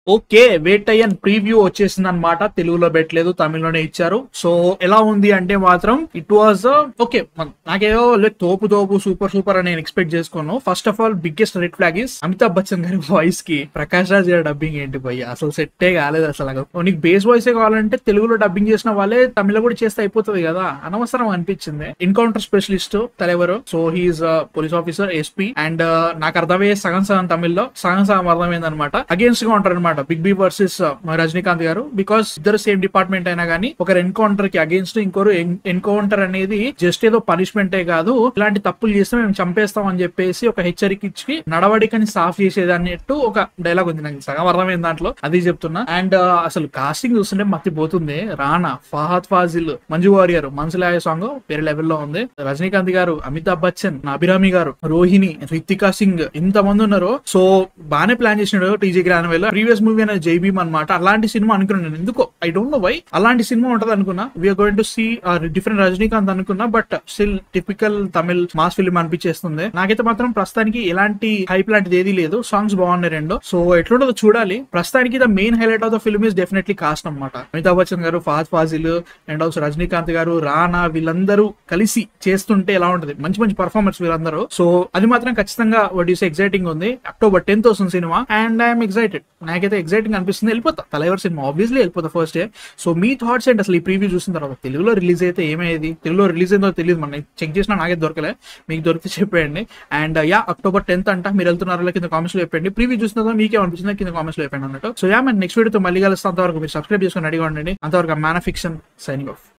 okay wait అయ్యన్ preview వచ్చేసింది అనమాట తెలుగులో పెట్టలేదు తమిళ్లోనే ఇచ్చారు సో ఎలా ఉంది అంటే మాత్రం ఇట్ వాజ్ ఓకే నాకేదో like తోపు తోపు సూపర్ సూపర్ అని నేను ఎక్స్పెక్ట్ చేసుకోను first of all biggest red flag is Amitabh Bachchan గారి వాయిస్ కి ప్రకాష్ రాజ్ గారి డబ్బింగ్ ఏంటి భయ్య అసలు సెట్టే కాలేదు అసలు నాకు నీకు బేస్ వాయిస్ కావాలంటే తెలుగులో డబ్బింగ్ చేసిన వాళ్ళే తమిళ కూడా చేస్తే అయిపోతుంది కదా అనవసరం అనిపించింది ఎన్కౌంటర్ స్పెషలిస్ట్ తలెవరు so he is police officer SP and నాకు అర్థమయ్యే సగం సగం తమిళ్లో సగం సగం అర్థమైంది అనమాట అగేన్స్ట్ గా ఉంటారు అనమాట బిగ్ బి వర్సెస్ రజనీకాంత్ గారు బికాస్ ఇద్దరు సేమ్ డిపార్ట్మెంట్ అయినా కానీ ఒకరు ఎన్కౌంటర్ కి అగేన్స్ట్ ఇంకోరు ఎన్కౌంటర్ అనేది జస్ట్ ఏదో పనిష్మెంటే కాదు ఇలాంటి తప్పులు చేస్తే మేము చంపేస్తాం అని చెప్పేసి ఒక హెచ్చరిక ఇచ్చి నడవడికని సాఫ్ చేసేది అన్నట్టు ఒక డైలాగ్ ఉంది నాకు సగం అర్థమైంది దాంట్లో అది చెప్తున్నా అండ్ అసలు కాస్టింగ్ చూస్తుంటే మత్తిపోతుంది రానా ఫహాద్ ఫాజిల్ మంజు వారియర్ మనసులాయ సాంగ్ వేరే లెవెల్లో ఉంది రజనీకాంత్ గారు అమితాబ్ బచ్చన్ అభిరామి గారు రోహిణి రితికా సింగ్ ఇంత మంది ఉన్నారు సో బానే ప్లాన్ చేసినాడు టీజీ గ్రానవేల్ ప్రీవియస్ మూవీ అనేది జై భీమ్ అనమాట అలాంటి సినిమా అనుకున్నాను నేను ఎందుకో ఐ డోంట్ నో వై అలాంటి సినిమా ఉంటది అనుకున్నా we're going to see different Rajinikanth అనుకున్నా but still typical Tamil mass film అనిపించేస్తుంది నాకైతే మాత్రం ప్రస్తుతానికి ఎలాంటి హైప్ లాంటిది ఏది లేదు సాంగ్స్ బాగున్నాయి రెండు సో ఎట్లుంటుందో చూడాలి ప్రస్తుతానికి the main highlight of the film is definitely cast అనమాట అమితాబ్ బచ్చన్ గారు ఫాజ్ ఫాజిల్ అండ్ ఆల్సో రజనీకాంత్ గారు రానా వీళ్ళందరూ కలిసి చేస్తుంటే ఎలా ఉంటది మంచి మంచి పర్ఫార్మెన్స్ వీళ్ళందరూ సో అది మాత్రం ఖచ్చితంగా వడ్ యూస్ ఎక్సైటింగ్ ఉంది అక్టోబర్ టెన్త్ వస్తుంది సినిమా అండ్ ఐఎమ్ ఎక్సైటెడ్ నాకైతే ఎక్సైటింగ్ అనిపిస్తుంది వెళ్ళిపోతా తలైవర్ సినిమా ఆబ్వియస్లీ వెళ్ళిపోతా ఫస్ట్ డే సో మీ థాట్స్ ఏంటి అసలు ఈ ప్రీవ్యూ చూసిన తర్వాత తెలుగులో రిలీజ్ అయితే ఏమయ్యేది తెలుగులో రిలీజ్ అయిందో తెలియదు మన చెక్ చేసినా నాకే దొరకలే మీకు దొరికితే చెప్పేయండి అండ్ యా అక్టోబర్ టెన్త్ అంట మీరు వెళ్తున్నారో కింద కామెంట్స్ లో చెప్పండి ప్రీవ్యూ చూసిన తర్వాత మీకే అనిపించిందో కింద కామెంట్స్ లో చెప్పండి అన్నట్టు సో యా మన నెక్స్ట్ వీడియోతో మళ్ళీ కలుస్తాం అంతవరకు మీరు సబ్స్క్రైబ్ చేసుకొని రెడీగా ఉండండి అంతవరకు మ్యాన్ ఫిక్షన్ సైనింగ్ ఆఫ్